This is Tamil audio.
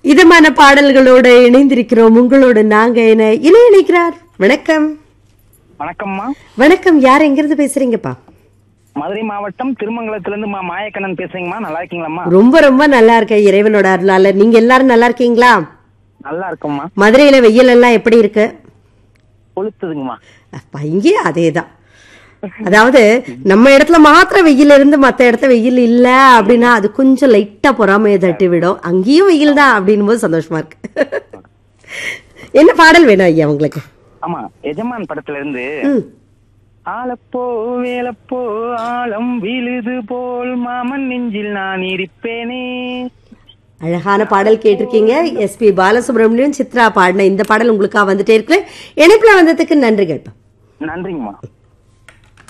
இதமான பாடல்களோட இணைந்திருக்கிறோம் உங்களோட நாங்க என இணை இணைக்கிறார் வணக்கம் வணக்கம்மா வணக்கம் யார் எங்கிருந்து பேசுறீங்கப்பா மதுரை மாவட்டம் திருமங்கலத்திலிருந்து மா மாயக்கண்ணன் பேசுறீங்கம்மா நல்லா இருக்கீங்களாம்மா ரொம்ப ரொம்ப நல்லா இருக்கேன் இறைவனோட அருளால நீங்க எல்லாரும் நல்லா இருக்கீங்களா நல்லா இருக்கும்மா மதுரையில வெயில் எல்லாம் எப்படி இருக்கு கொளுத்துதுங்கம்மா அப்பா, இங்கேயும் அதேதான் அதாவது நம்ம இடத்துல மாத்திரம் வெயில் இருந்து மத்த இடத்துல வெயில் இல்ல அப்படின்னா அது கொஞ்சம் லைட்டா பொறாமையை தட்டி விடும் அங்கேயும் வெயில் தான் அப்படின்னும் போது சந்தோஷமா இருக்கு என்ன பாடல் வேணும் ஐயா உங்களுக்கு ஆமா எஜமான் படத்துல இருந்து ம். ஆளப்போ வேலப்போ ஆழம் விழுது போல் மாமன் நெஞ்சில் நான் இருப்பேனே அழகான பாடல் கேட்டிருக்கீங்க எஸ்பி பாலசுப்ரமணியம் சித்ரா பாடின இந்த பாடல் உங்களுக்கா வந்துட்டே இருக்கு இணைப்புல வந்ததுக்கு நன்றிகள் நன்றிங்கம்மா